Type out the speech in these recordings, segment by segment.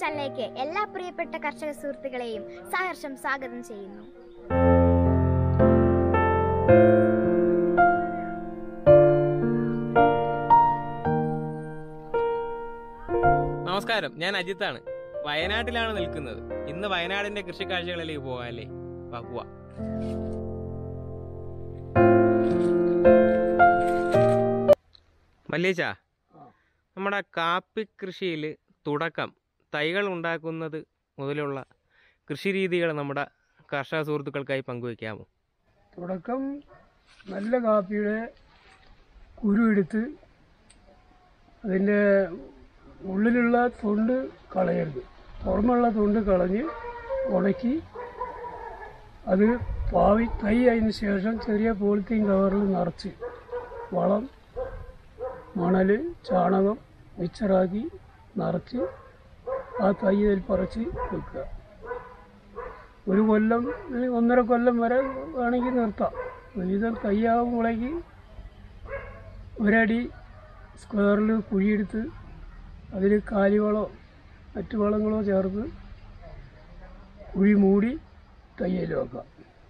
ചാനലിലേക്ക് എല്ലാ പ്രിയപ്പെട്ട കർഷക സുഹൃത്തുക്കളെയും സഹർഷം സ്വാഗതം ചെയ്യുന്നു നമസ്കാരം ഞാൻ അജിത്താണ് വയനാട്ടിലാണ് നിൽക്കുന്നത് ഇന്ന് വയനാടിന്റെ കൃഷി കാഴ്ചകളിലേക്ക് പോകാല്ലേ വാ പോവാ മല്ലേച്ച നമ്മുടെ കാപ്പി കൃഷിയിൽ തുടക്കം തൈകൾ ഉണ്ടാക്കുന്നത് മുതലുള്ള കൃഷി രീതികൾ നമ്മുടെ കർഷക സുഹൃത്തുക്കൾക്കായി പങ്കുവയ്ക്കാമോ തുടക്കം നല്ല കാപ്പിയുടെ കുരു എടുത്ത് അതിൻ്റെ ഉള്ളിലുള്ള തൊണ്ട് കളയരുത് പുറമുള്ള തൊണ്ട് കളഞ്ഞ് ഉണക്കി അത് പാവി തൈ അതിന് ശേഷം ചെറിയ പോളിത്തീൻ കവറിൽ നിറച്ച് വളം മണൽ ചാണകം മിക്സറാക്കി നിറച്ച് ആ തൈ അതിൽ പറിച്ച് വെക്കുക ഒരു കൊല്ലം അല്ലെങ്കിൽ ഒന്നര കൊല്ലം വരെ വേണമെങ്കിൽ നിർത്താം ഒരുവിധം തയ്യാകുമ്പോഴേക്ക് ഒരടി സ്ക്വയറിൽ കുഴിയെടുത്ത് അതിൽ കാലിവളോ മറ്റു വളങ്ങളോ ചേർത്ത് കുഴി മൂടി തയ്യൽ വെക്കാം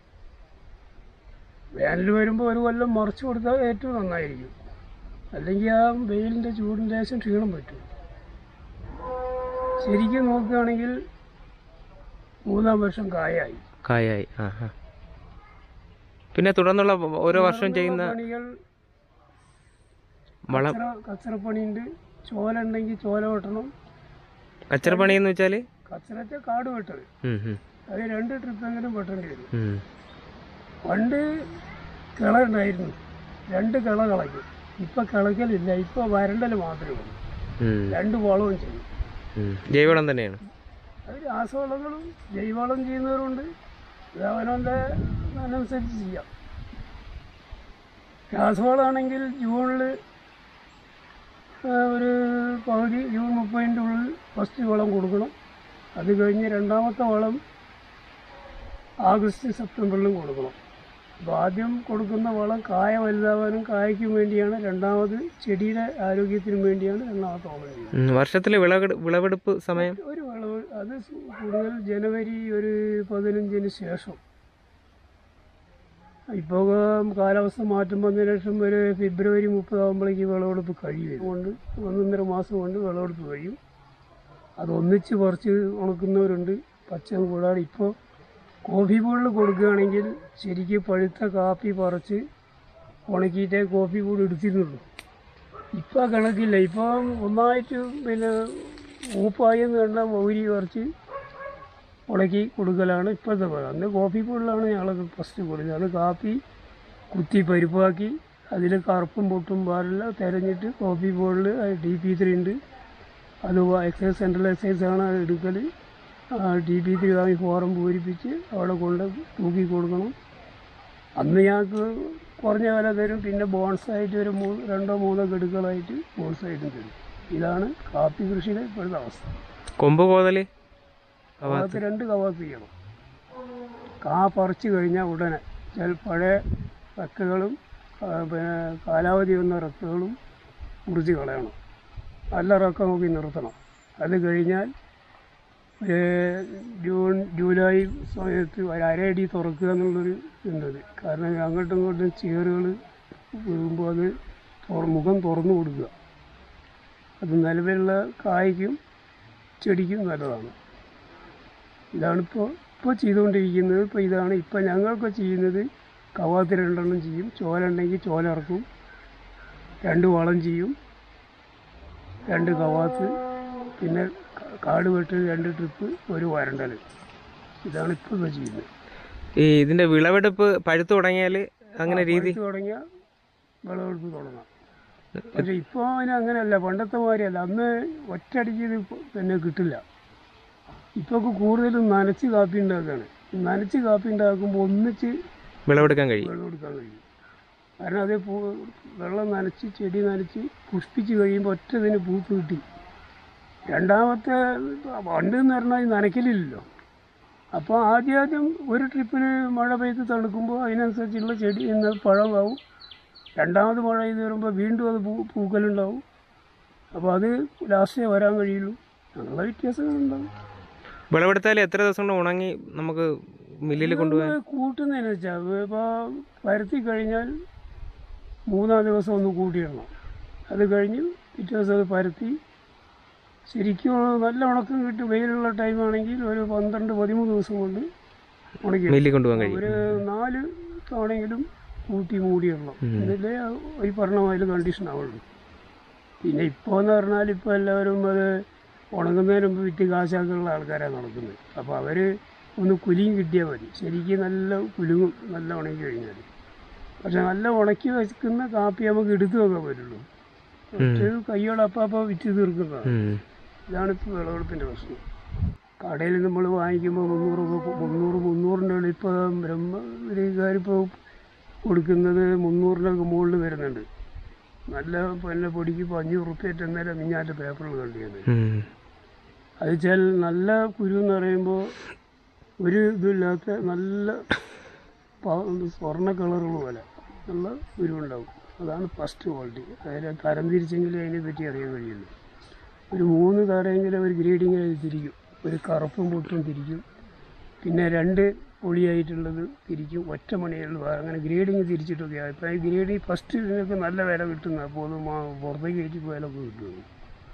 വേനൽ വരുമ്പോൾ ഒരു കൊല്ലം മറിച്ച് കൊടുത്താൽ ഏറ്റവും നന്നായിരിക്കും അല്ലെങ്കിൽ ആ വെയിലിൻ്റെ ചൂടിൻ്റെ ശേഷം ക്ഷീണം പറ്റും ശരിക്കും നോക്കുകയാണെങ്കിൽ മൂന്നാം വർഷം കായായി കായായി ആ ആ പിന്നെ തുടർന്നുള്ള ഓരോ വർഷം ചെയ്യുന്ന പണികൾ വളം കച്ചറ കച്ചറപ്പണിയുണ്ട് ചോല ഉണ്ടെങ്കിൽ ചോല വെട്ടണം കച്ചറപ്പണി എന്ന് വെച്ചാല് കച്ചറത്തെ കാട് വെട്ടൽ ഉം, ഉം, അത് രണ്ട് ട്രിപ്പെങ്കിലും വെട്ടേണ്ടി വരും ഉം. പണ്ട് കിള ഉണ്ടായിരുന്നു രണ്ട് കിള കളയ്ക്കും ഇപ്പം കിളക്കലില്ല ഇപ്പം വരണ്ടൽ മാത്രമേ ഉള്ളൂ ഉം, രണ്ട് വളവും ചെയ്യും ഉം. ജൈവവളം തന്നെയാണ് അത് രാസവളങ്ങളും ജൈവവളം ചെയ്യുന്നവരുണ്ട് അത് അവനവൻ്റെ അനുസരിച്ച് ചെയ്യാം രാസവളമാണെങ്കിൽ ജൂണിൽ ഒരു പകുതി ജൂൺ മുപ്പതിൻ്റെ ഉള്ളിൽ ഫസ്റ്റ് വളം കൊടുക്കണം അത് കഴിഞ്ഞ് രണ്ടാമത്തെ വളം ആഗസ്റ്റ് സെപ്റ്റംബറിലും കൊടുക്കണം അപ്പോൾ ആദ്യം കൊടുക്കുന്ന വളം കായ വലുതാവാനും കായ്ക്കും വേണ്ടിയാണ് രണ്ടാമത് ചെടിയുടെ ആരോഗ്യത്തിനും വേണ്ടിയാണ് രണ്ടാമത്തെ വളം ചെയ്യുന്നത് ഉം, വർഷത്തിലെ വിളവെടു വിളവെടുപ്പ് സമയം ഒരു വിളവ് അത് കൂടുതൽ ജനുവരി ഒരു പതിനഞ്ചിന് ശേഷം ഇപ്പോൾ കാലാവസ്ഥ മാറ്റം വന്നതിന് ശേഷം ഒരു ഫെബ്രുവരി മുപ്പതാകുമ്പോഴേക്ക് വിളവെടുപ്പ് കഴിയും കൊണ്ട് ഒന്നൊന്നര മാസം കൊണ്ട് വിളവെടുപ്പ് കഴിയും അത് ഒന്നിച്ച് പറിച്ച് ഉണക്കുന്നവരുണ്ട് പച്ചം കൂടാതെ ഇപ്പോൾ കോഫി ബോളിൽ കൊടുക്കുകയാണെങ്കിൽ ശരിക്കും പഴുത്ത കാപ്പി പറിച്ച് ഉണക്കിയിട്ടേ കോഫി ബോർഡ് എടുത്തിരുന്നുള്ളൂ ഇപ്പം കണക്കില്ല ഇപ്പം ഒന്നായിട്ട് പിന്നെ മൂപ്പായി എന്ന് കണ്ട മൗരി കുറച്ച് ഉണക്കി കൊടുക്കലാണ് ഇപ്പോഴത്തെ പോലെ അന്ന് കോഫി പൊടിലാണ് ഞങ്ങളൊക്കെ ഫസ്റ്റ് കൊടുക്കുന്നത് അത് കാപ്പി കുത്തി പരിപ്പാക്കി അതിൽ കറുപ്പും പൊട്ടും പാടില്ല തിരഞ്ഞിട്ട് കോഫി ബോളിൽ ഡി പി ത്രീ ഉണ്ട് അത് എക്സൈസ് സെൻട്രൽ എക്സൈസ് ആണ് അത് എടുക്കൽ ഡി പി ത്രീ വാങ്ങി ഫോറം പൂരിപ്പിച്ച് അവിടെ കൊണ്ട് തൂക്കി കൊടുക്കണം അന്ന് ഞങ്ങൾക്ക് കുറഞ്ഞ വില തരും പിന്നെ ബോൺസായിട്ട് ഒരു മൂ രണ്ടോ മൂന്നോ ഗഡുക്കളായിട്ട് ബോൺസായിട്ടും തരും ഇതാണ് കാപ്പി കൃഷിയുടെ ഇപ്പോഴത്തെ അവസ്ഥ കൊമ്പ് കോതല് കവാത്ത് രണ്ട് കവാത്ത് ചെയ്യണം കാ പറിച്ചു കഴിഞ്ഞാൽ ഉടനെ ചില പഴയ റക്കകളും ആ, പിന്നെ കാലാവധി വന്ന റക്കകളും മുറിച്ച് കളയണം നല്ല റക്ക നോക്കി നിർത്തണം അത് കഴിഞ്ഞാൽ ഒരു ജൂൺ ജൂലൈ സമയത്ത് ഒരു അരയടി തുറക്കുക എന്നുള്ളൊരു ഇതുണ്ടത് കാരണം അങ്ങോട്ടും ഇങ്ങോട്ടും ചേറുകൾ വീഴുമ്പോൾ അത് തുറ- മുഖം തുറന്നു കൊടുക്കുക അത് നിലവിലുള്ള കായ്ക്കും ചെടിക്കും നല്ലതാണ് ഇതാണിപ്പോൾ ഇപ്പോൾ ചെയ്തുകൊണ്ടിരിക്കുന്നത് ഇപ്പോൾ ഇതാണ് ഇപ്പോൾ ഞങ്ങൾക്ക് ചെയ്യുന്നത് കവാത്ത് രണ്ടെണ്ണം ചെയ്യും ചോല ഉണ്ടെങ്കിൽ ചോല ഇറക്കും രണ്ട് വളം ചെയ്യും രണ്ട് കവാത്ത് പിന്നെ ക- കാട് വെട്ട് രണ്ട് ട്രിപ്പ് ഒരു വരണ്ടൽ ഇതാണ് ഇപ്പോൾ ഇപ്പോൾ ചെയ്യുന്നത് ഈ ഇതിന്റെ വിളവെടുപ്പ് പഴുത്തു തുടങ്ങിയാല് അങ്ങനെ രീതി പഴുത്ത് തുടങ്ങിയാൽ വിളവെടുപ്പ് തുടങ്ങാം പക്ഷെ ഇപ്പോൾ അതിന് അങ്ങനെയല്ല പണ്ടത്തെ മാതിരിയല്ല അന്ന് ഒറ്റയടിക്ക് ഇത് ഇപ്പൊ പിന്നെ കിട്ടില്ല ഇപ്പോൾ ഒക്കെ കൂടുതലും നനച്ച് കാപ്പി ഉണ്ടാക്കുകയാണ് നനച്ച് കാപ്പി ഉണ്ടാക്കുമ്പോൾ ഒന്നിച്ച് വിളവെടുക്കാൻ കഴിയും വെള്ളം കൊടുക്കാൻ കഴിയും കാരണം അതേ പൂ വെള്ളം നനച്ച് ചെടി നനച്ച് പുഷ്പിച്ച് കഴിയുമ്പോൾ ഒറ്റ ഇതിന് പൂത്ത് കിട്ടി രണ്ടാമത്തെ പണ്ട് എന്ന് പറഞ്ഞാൽ നനയ്ക്കലില്ലല്ലോ അപ്പോൾ ആദ്യം ആദ്യം ഒരു ട്രിപ്പിന് മഴ പെയ്ത് തണുക്കുമ്പോൾ അതിനനുസരിച്ചുള്ള ചെടി ഇന്ന് പഴമാവും രണ്ടാമത് മഴ പെയ്ത് വരുമ്പോൾ വീണ്ടും അത് പൂ പൂക്കലുണ്ടാവും അപ്പോൾ അത് ലാസ്റ്റേ വരാൻ കഴിയുള്ളൂ അങ്ങനെയുള്ള വ്യത്യാസങ്ങളുണ്ടാവും വിളവെടുത്താൽ എത്ര ദിവസം കൊണ്ട് ഉണങ്ങി നമുക്ക് മില്ലിൽ കൊണ്ടുപോകാൻ ഇത് കൂട്ടുന്നതിന് വെച്ചാൽ ഇപ്പോൾ പരത്തി കഴിഞ്ഞാൽ മൂന്നാം ദിവസം ഒന്ന് കൂട്ടിയിടണം അത് കഴിഞ്ഞ് പിറ്റേ ദിവസം അത് പരത്തി ശരിക്കും നല്ല ഉണക്കം കിട്ടും വെയിലുള്ള ടൈമാണെങ്കിൽ ഒരു പന്ത്രണ്ട് പതിമൂന്ന് ദിവസം കൊണ്ട് ഉണക്കി മില്ലിൽ കൊണ്ടുപോകാൻ കഴിയും ഒരു നാല് തവണയെങ്കിലും കൂട്ടി മൂടിയിടണം എന്നിട്ടേ ആ ഈ പറഞ്ഞ മാതിരി കണ്ടീഷൻ ആവുള്ളൂ പിന്നെ ഇപ്പോൾ എന്ന് പറഞ്ഞാൽ ഇപ്പോൾ എല്ലാവരും അത് ഉണങ്ങുന്നതിന് മുമ്പ് വിറ്റ് കാശാക്കുള്ള ആൾക്കാരാണ് നടക്കുന്നത് അപ്പോൾ അവർ ഒന്ന് കുലിയും കിട്ടിയാൽ മതി ശരിക്കും നല്ല കുലുങ്ങും നല്ല ഉണങ്ങി കഴിഞ്ഞാൽ പക്ഷെ നല്ല ഉണക്കി വെക്കുന്ന കാപ്പി നമുക്ക് എടുത്തു വെക്കാൻ പറ്റുള്ളൂ മറ്റേത് കയ്യോടെ അപ്പം അപ്പം വിറ്റ് തീർക്കുന്നതാണ് ഉം. ഇതാണ് ഇപ്പോൾ വിളവെടുപ്പിൻ്റെ പ്രശ്നം കടയിൽ നമ്മൾ വാങ്ങിക്കുമ്പോൾ മുന്നൂറ് രൂപ മുന്നൂറ് മുന്നൂറിൻ്റെ ഉള്ളിൽ ഇപ്പോൾ ബ്രഹ്മഗിരിക്കാരിപ്പോൾ കൊടുക്കുന്നത് മുന്നൂറിനൊക്കെ മുകളിൽ വരുന്നുണ്ട് നല്ല പിന്നെ പൊടിക്ക് ഇപ്പോൾ അഞ്ഞൂറ് റുപ്യ എന്നേരം മിഞ്ഞാൻ്റെ പേപ്പറിൽ കണ്ടിരുന്നത് ഉം. അത് വെച്ചാൽ നല്ല കുരു എന്ന് പറയുമ്പോൾ ഒരു ഇതില്ലാത്ത നല്ല പ- സ്വർണ്ണ കളറുകൾ പോലെ നല്ല കുരു ഉണ്ടാവും അതാണ് ഫസ്റ്റ് ക്വാളിറ്റി അതിനെ തരം തിരിച്ചെങ്കിലേ അതിനെ പറ്റി അറിയാൻ കഴിയുള്ളൂ ഒരു മൂന്ന് തരമെങ്കിലും ഒരു ഗ്രേഡിങ്ങിൽ അത് തിരിക്കും ഒരു കറുപ്പും പൊട്ടും തിരിക്കും പിന്നെ രണ്ട് പൊളിയായിട്ടുള്ളത് തിരിക്കും ഒറ്റ മണിയുള്ള അങ്ങനെ ഗ്രേഡിങ് തിരിച്ചിട്ടൊക്കെയാണ് ഇപ്പം ഈ ഗ്രേഡിങ് ഫസ്റ്റ് ഇതിനൊക്കെ നല്ല വില കിട്ടുന്ന അപ്പോൾ അത് മാ- പുറത്തേക്ക് കയറ്റി പോയാലൊക്കെ കിട്ടുന്നത്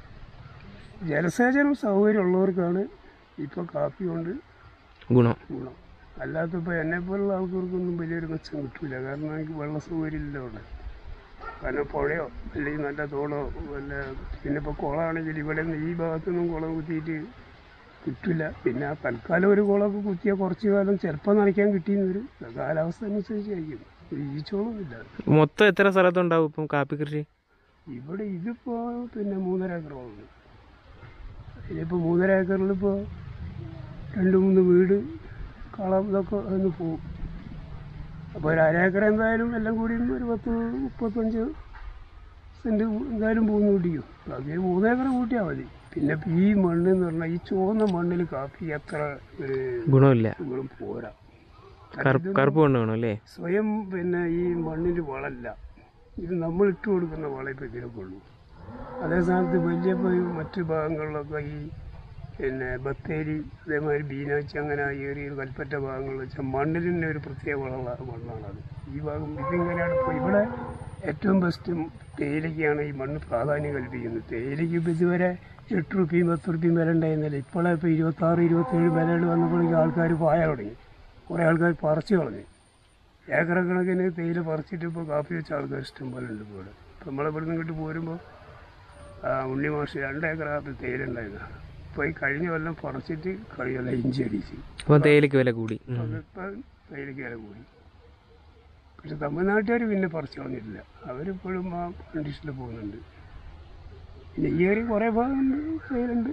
ജലസേചനം സൗകര്യമുള്ളവർക്കാണ് ഇപ്പോൾ കാപ്പി കൊണ്ട് ഗുണം ഗുണം അല്ലാത്തപ്പോൾ എന്നെ പോലുള്ള ആൾക്കാർക്കൊന്നും വലിയൊരു മെച്ചം കിട്ടില്ല കാരണം എനിക്ക് വെള്ള സൗകര്യം ഇല്ല അവിടെ കാരണം പുഴയോ അല്ലെങ്കിൽ നല്ല തോടോ വല്ല പിന്നെ ഇപ്പോൾ കുളമാണെങ്കിൽ ഇവിടെ നിന്ന് ഈ ഭാഗത്തൊന്നും കുളം കുത്തിയിട്ട് കിട്ടില്ല പിന്നെ ആ തൽക്കാലം ഒരു കുളമൊക്കെ കുത്തിയാൽ കുറച്ച് കാലം ചിലപ്പോൾ നനയ്ക്കാൻ കിട്ടിയെന്ന് വരും അത് കാലാവസ്ഥ അനുസരിച്ചായിരിക്കും ഈച്ചോളൊന്നുമില്ല മൊത്തം എത്ര സ്ഥലത്തുണ്ടാവും ഇപ്പം കാപ്പി കൃഷി ഇവിടെ ഇതിപ്പോൾ പിന്നെ മൂന്നര ഏക്കറോളം ഇതിപ്പോൾ മൂന്നര ഏക്കറിലിപ്പോൾ രണ്ട് മൂന്ന് വീട് കളം ഇതൊക്കെ ഒന്ന് പോകും അപ്പോൾ ഒരു അര ഏക്കർ എന്തായാലും എല്ലാം കൂടി ഒരു പത്ത് മുപ്പത്തഞ്ച് സെൻറ്റ് എന്തായാലും പോകുന്നു കൂട്ടിക്കും ബാക്കി മൂന്ന് ഏക്കർ കൂട്ടിയാൽ മതി പിന്നെ ഇപ്പം ഈ മണ്ണ് എന്ന് പറഞ്ഞാൽ ഈ ചുവന്ന മണ്ണിൽ കാപ്പി അത്ര ഒരു ഗുണമില്ല ഗുണം പോരാ കറുപ്പ് കറുപ്പ് കൊണ്ട് വേണം അല്ലേ സ്വയം പിന്നെ ഈ മണ്ണിന് വളമല്ല ഇത് നമ്മൾ ഇട്ട് കൊടുക്കുന്ന വളം ഇപ്പം ഇതിനൊക്കെ ഉള്ളൂ അതേ സ്ഥാനത്ത് വലിയ ഇപ്പോൾ ഈ മറ്റ് ഭാഗങ്ങളിലൊക്കെ ഈ പിന്നെ ബത്തേരി അതേമാതിരി ബീനാച്ചി അങ്ങനെ ഈ ഒരു കൽപ്പറ്റ ഭാഗങ്ങളിൽ വെച്ചാൽ മണ്ണിൽ തന്നെ ഒരു പ്രത്യേക വളമുള്ള മണ്ണാണത് ഈ ഭാഗം ഇതിങ്ങനെയാണ് ഇപ്പോൾ ഇവിടെ ഏറ്റവും ബെസ്റ്റ് തേയിലയ്ക്കാണ് ഈ മണ്ണ് പ്രാധാന്യം കൽപ്പിക്കുന്നത് തേയിലയ്ക്ക് ഇപ്പോൾ ഇതുവരെ എട്ട് റുപ്യയും പത്ത് റുപ്യയും വില ഉണ്ടായിരുന്നില്ല ഇപ്പോഴേ ഇപ്പോൾ ഇരുപത്താറ് ഇരുപത്തേഴ് വിലകൾ വന്നപ്പോഴേക്കും ആൾക്കാർ പായ തുടങ്ങി കുറേ ആൾക്കാർ പറിച്ചു കളഞ്ഞു ഏക്കറ കണക്കിന് തേയില പറിച്ചിട്ട് ഇപ്പോൾ കാപ്പി വെച്ച ആൾക്കാർ ഇഷ്ടം പോലെ ഉണ്ട് ഇപ്പോൾ ഇവിടെ ഇപ്പം നമ്മളെ ഇവിടുന്ന് ഇങ്ങോട്ട് പോരുമ്പോൾ ഉണ്ണി മാഷ് രണ്ട് ഏക്കർ കാപ്പി തേയില ഉണ്ടായിരുന്നു ഇപ്പോൾ ഈ കഴിഞ്ഞ കൊല്ലം പറിച്ചിട്ട് കഴിയുള്ള ഇഞ്ചി അടിച്ച് അപ്പം തേയിലയ്ക്ക് വില കൂടി ഉം. അതിപ്പോൾ തേയിലയ്ക്ക് വില കൂടി പക്ഷെ തമിഴ്നാട്ടുകാർ പിന്നെ പറിച്ചു കളഞ്ഞിട്ടില്ല അവരിപ്പോഴും ആ കണ്ടീഷനിൽ പോകുന്നുണ്ട് പിന്നെ ഈ ഒരു കുറേ ഭാഗമുണ്ട് തേയിലുണ്ട്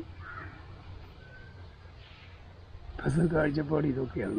ബസ് കാഴ്ചപ്പാട് ഇതൊക്കെയാണ്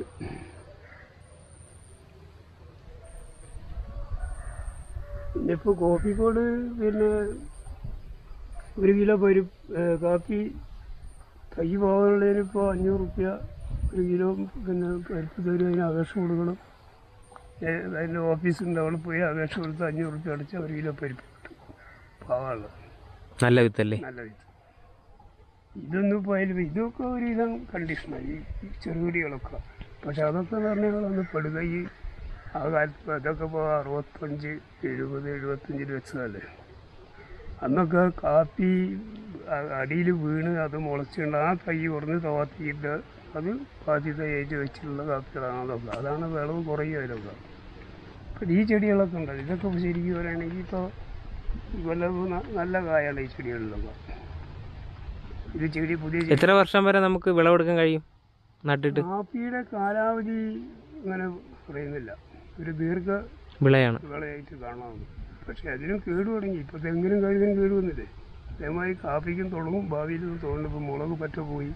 പിന്നെ ഇപ്പോൾ കോഫിക്കോട് പിന്നെ ഒരു കിലോ പരി ഏഹ് കാപ്പി തൈ പോകാനുള്ളതിന് ഇപ്പോൾ അഞ്ഞൂറ് റുപ്യ ഒരു കിലോ പിന്നെ പരിപ്പ് തരും അതിന് അപേക്ഷ കൊടുക്കണം ഏഹ് അതിൻ്റെ ഓഫീസുണ്ട് അവിടെ പോയി അപേക്ഷ കൊടുത്ത് അഞ്ഞൂറ് റുപ്യ അടച്ചാൽ ഒരു കിലോ പരിപ്പ് കിട്ടും പാവാനുള്ള നല്ല വിത്തല്ലേ നല്ല വിത്ത് ഇതൊന്നും പോയാലും ഇതൊക്കെ ഒരു ഇതം കണ്ടീഷനായി ഈ ചെറുകിടികളൊക്കെ പക്ഷെ അതൊക്കെ എന്ന് പറഞ്ഞാൽ ഒന്ന് പെടുക ഈ ആ കാലത്ത് അതൊക്കെ ഇപ്പോൾ അറുപത്തഞ്ച് എഴുപത് എഴുപത്തഞ്ചിൽ വെച്ചതല്ലേ അന്നൊക്കെ കാപ്പി അടിയിൽ വീണ് അത് മുളച്ചുകൊണ്ട് ആ കൈ കുറഞ്ഞ് തോത്തിയിട്ട് അത് ആദ്യത്തെ ഏജ് വെച്ചിട്ടുള്ള കാപ്പികളാണ് അതൊക്കെ അതാണ് വിളവ് കുറയും അതിലൊക്കെ ഇപ്പം ഈ ചെടികളൊക്കെ ഉണ്ട് ഇതൊക്കെ ശരിക്കും പറയുകയാണെങ്കിൽ ഇപ്പോൾ വിളവ് ന- നല്ല കായാണ് ഈ ചെടികളിലൊക്കെ ഇത് ചെടി പുതിയ ചെടി എത്ര വർഷം വരെ നമുക്ക് വിളവെടുക്കാൻ കഴിയും നട്ടിട്ട് കാപ്പിയുടെ കാലാവധി അങ്ങനെ പറയുന്നില്ല ഒരു ദീർഘ വിളയാണ് വിളയായിട്ട് കാണാം പക്ഷെ അതിനും കേട് തുടങ്ങി ഇപ്പൊ തെങ്ങിനും കഴുകിനും കേട് വന്നില്ലേ അതേമാതിരി കാപ്പിക്കും തുടങ്ങും ഭാവിയിൽ തോന്നുന്നു ഇപ്പൊ മുളക് പറ്റ പോയി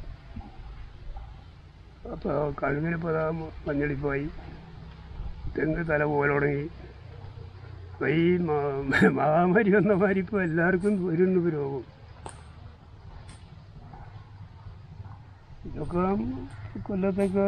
അപ്പൊ കഴുകിനിപ്പോ അതാ മഞ്ഞളിപ്പായി തെങ്ങ് തല പോലെ തുടങ്ങി അപ്പൊ ഈ മ- മഹാമാരി വന്ന മാതിരി ഇപ്പൊ എല്ലാവർക്കും വരുന്നു ഇപ്പൊ രോഗം ഇതൊക്കെ കൊല്ലത്തൊക്കെ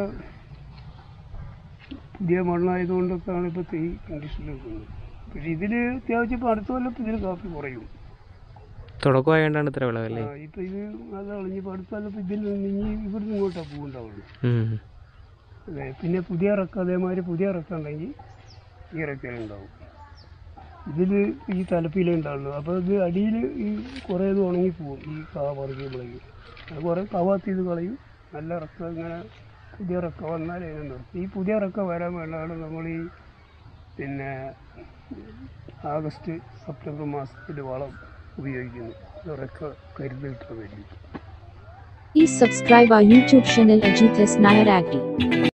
പുതിയ മണ്ണായതുകൊണ്ടൊക്കെയാണ് ഇപ്പോൾ ഈ കണ്ടീഷനിൽ നിൽക്കുന്നത് പക്ഷെ ഇതിൽ അത്യാവശ്യം ഇപ്പോൾ അടുത്ത കൊല്ലത്ത് ഇതിൽ കാപ്പി കുറയും തുടക്കമായോണ്ടാണ് ഇത്ര വിളവല്ലേ ആ, ഇപ്പൊ ഇത് അതാണ് ഇനിയിപ്പോൾ അടുത്ത ഇതിൽ നിന്ന് ഇനി ഇവിടുന്ന് ഇങ്ങോട്ടാണ് പൂവുണ്ടാവുള്ളൂ ഉം. അതെ പിന്നെ പുതിയ ഇറക്കം അതേമാതിരി പുതിയ ഇറക്കം ഉണ്ടെങ്കിൽ ഈ ഇറക്കലുണ്ടാവും ഇതിൽ ഈ തലപ്പിലേ ഉണ്ടാവുള്ളൂ അപ്പോൾ ഇത് അടിയിൽ ഈ കുറേ ഇത് ഉണങ്ങിപ്പോവും ഈ കാ പറിക്കുമ്പോഴേക്കും അത് കുറേ കവാത്ത് ഇത് കളയും നല്ല ഇറക്കം ഇങ്ങനെ പുതിയ ഇറക്കം വന്നാൽ അതിനെ നിർത്തും ഈ പുതിയ ഇറക്കം വരാൻ വേണ്ടിയാണ് നമ്മൾ ഈ പിന്നെ ആഗസ്റ്റ് സെപ്റ്റംബർ മാസത്തിൽ വളം ഉപയോഗിക്കുന്നത് ഇറക്കം കരുതി കിട്ടാൻ വേണ്ടി Please subscribe our YouTube channel Ajit S. Nair Agri.